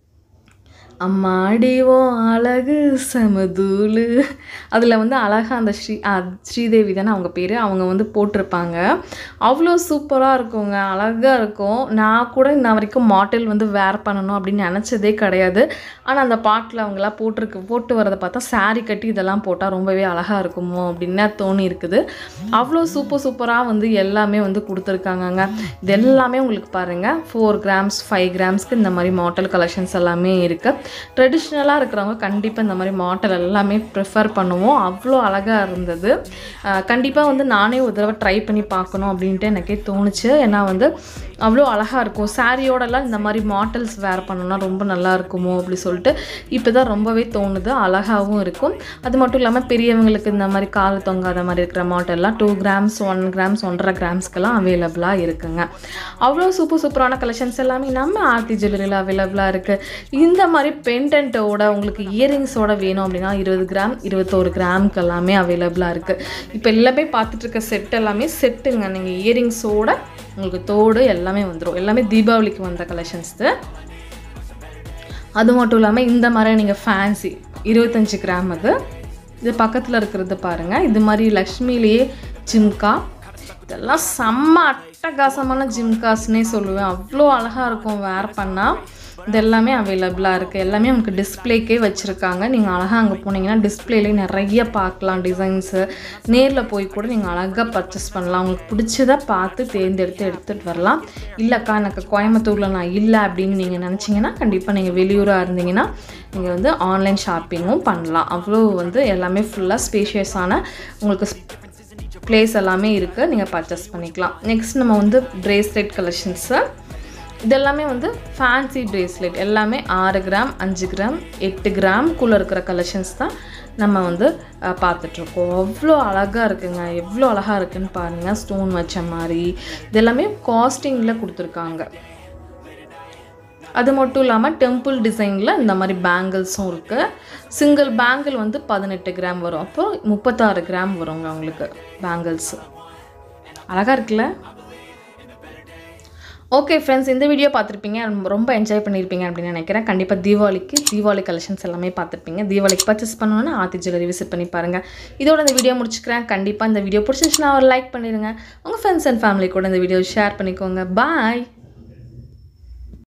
[SPEAKER 1] அம்மாடிவோ அழகு சமதூளு அதில் வந்து அழகாக அந்த ஸ்ரீ ஆ, ஸ்ரீதேவி தானே அவங்க பேர் அவங்க வந்து போட்டிருப்பாங்க அவ்வளோ சூப்பராக இருக்குங்க அழகாக இருக்கும் நான் கூட இன்ன வரைக்கும் மாடல் வந்து வேர் பண்ணணும் அப்படின்னு நினச்சதே கிடையாது ஆனால் அந்த பாட்டில் அவங்களாம் போட்டிருக்கு போட்டு வரதை பார்த்தா saree கட்டி இதெல்லாம் போட்டால் ரொம்பவே அழகாக இருக்குமோ அப்படின்னு தோணி இருக்குது அவ்வளோ சூப்பர் சூப்பராக வந்து எல்லாமே வந்து கொடுத்துருக்காங்கங்க இது எல்லாமே உங்களுக்கு பாருங்கள் ஃபோர் கிராம்ஸ் ஃபைவ் கிராம்ஸ்க்கு இந்த மாதிரி மாடல் கலெக்ஷன்ஸ் எல்லாமே இருக்குது ட்ரெடிஷ்னலாக இருக்கிறவங்க கண்டிப்பாக இந்த மாதிரி மாடல் எல்லாமே ப்ரிஃபர் பண்ணுவோம் அவ்வளோ அழகாக இருந்தது கண்டிப்பாக வந்து நானே ஒரு தடவை ட்ரை பண்ணி பார்க்கணும் அப்படின்ட்டு எனக்கே தோணுச்சு ஏன்னா வந்து அவ்வளோ அழகாக இருக்கும் சாரியோடலாம் இந்த மாதிரி மாடல்ஸ் வேர் பண்ணோன்னா ரொம்ப நல்லா இருக்குமோ அப்படி சொல்லிட்டு இப்போ தான் ரொம்பவே தோணுது அழகாகவும் இருக்கும் அது மட்டும் இல்லாமல் பெரியவங்களுக்கு இந்த மாதிரி கால் தொங்காத மாதிரி இருக்கிற மாடல்லாம் டூ கிராம்ஸ் ஒன் கிராம்ஸ் ஒன்றரை கிராம்ஸ்க்கெல்லாம் அவைலபிளாக இருக்குங்க அவ்வளோ சூப்பர் சூப்பரான கலெக்ஷன்ஸ் எல்லாமே நம்ம ஆர்த்தி ஜுவல்லரியில் அவைலபிளாக இருக்குது இந்த மாதிரி பெண்டன்ட்டோட உங்களுக்கு இயரிங்ஸோட வேணும் அப்படின்னா இருபது கிராம் இருபத்தோரு கிராமுக்கு எல்லாமே அவைலபிளாக இருக்குது இப்போ எல்லாமே பார்த்துட்டு இருக்க செட் எல்லாமே செட்டுங்க நீங்கள் இயரிங்ஸோட உங்களுக்கு தோடு எல்லாமே வந்துடும் எல்லாமே தீபாவளிக்கு வந்த கலெக்ஷன்ஸு அது மட்டும் இல்லாமல் இந்த மாதிரி நீங்கள் ஃபேன்சி இருபத்தஞ்சி கிராம் அது இது பக்கத்தில் இருக்கிறது பாருங்கள் இது மாதிரி லக்ஷ்மிலேயே ஜிம்கா இதெல்லாம் செம்ம அட்டகாசமான ஜிம்காஸ்னே சொல்லுவேன் அவ்வளோ அழகாக இருக்கும் வேர் பண்ணால் இது எல்லாமே அவைலபிளாக இருக்குது எல்லாமே உங்களுக்கு டிஸ்ப்ளேக்கே வச்சுருக்காங்க நீங்கள் அழகாக அங்கே போனீங்கன்னா டிஸ்ப்ளேலே நிறைய பார்க்கலாம் டிசைன்ஸு நேரில் போய் கூட நீங்கள் அழகாக பர்ச்சேஸ் பண்ணலாம் உங்களுக்கு பிடிச்சதை பார்த்து தேர்ந்தெடுத்து எடுத்துகிட்டு வரலாம் இல்லைக்கா எனக்கு கோயம்புத்தூரில் நான் இல்லை அப்படின்னு நீங்கள் நினச்சிங்கன்னா கண்டிப்பாக நீங்கள் வெளியூராக இருந்தீங்கன்னா நீங்கள் வந்து ஆன்லைன் ஷாப்பிங்கும் பண்ணலாம் அவ்வளோ வந்து எல்லாமே ஃபுல்லாக ஸ்பேஷியஸான உங்களுக்கு ப்ளேஸ் எல்லாமே இருக்குது நீங்கள் பர்ச்சேஸ் பண்ணிக்கலாம் நெக்ஸ்ட் நம்ம வந்து ப்ரேஸ்லெட் கலெக்ஷன்ஸு இதெல்லாமே வந்து ஃபேன்சி ப்ரேஸ்லெட் எல்லாமே ஆறு கிராம் அஞ்சு கிராம் எட்டு கிராம்குள்ளே இருக்கிற கலெக்ஷன்ஸ் தான் நம்ம வந்து அஹ், பார்த்துட்ருக்கோம் அவ்வளோ அழகாக இருக்குங்க எவ்வளோ அழகாக இருக்குன்னு பாருங்கள் ஸ்டோன் வச்ச மாதிரி இதெல்லாமே காஸ்டிங்கில் கொடுத்துருக்காங்க அது மட்டும் இல்லாமல் டெம்பிள் டிசைனில் இந்த மாதிரி பேங்கிள்ஸும் இருக்குது சிங்கிள் பேங்கிள் வந்து பதினெட்டு கிராம் வரும் அப்போ முப்பத்தாறு கிராம் வருங்க உங்களுக்கு பேங்கிள்ஸு அழகாக இருக்குல்ல ஓகே ஃப்ரெண்ட்ஸ் இந்த வீடியோ பார்த்துருப்பீங்க ரொம்ப- ரொம்ப என்ஜாய் பண்ணியிருப்பீங்க அப்படின்னு நினைக்கிறேன் கண்டிப்பாக தீபாவளிக்கு தீபாவளி கலெக்ஷன்ஸ் எல்லாமே பார்த்துருப்பீங்க தீபாவளிக்கு பர்ச்சேஸ் பண்ணணும்னா ஆத்தி ஜுவல்லரி விசிட் பண்ணி பாருங்கள் இதோட இந்த வீடியோ முடிச்சுக்கிறேன் கண்டிப்பாக இந்த வீடியோ பிடிச்சிருந்துச்சுன்னா ஒரு லைக் பண்ணிடுங்க உங்கள் ஃப்ரெண்ட்ஸ் அண்ட் ஃபேமிலி கூட இந்த வீடியோ ஷேர் பண்ணிக்கோங்க பாய்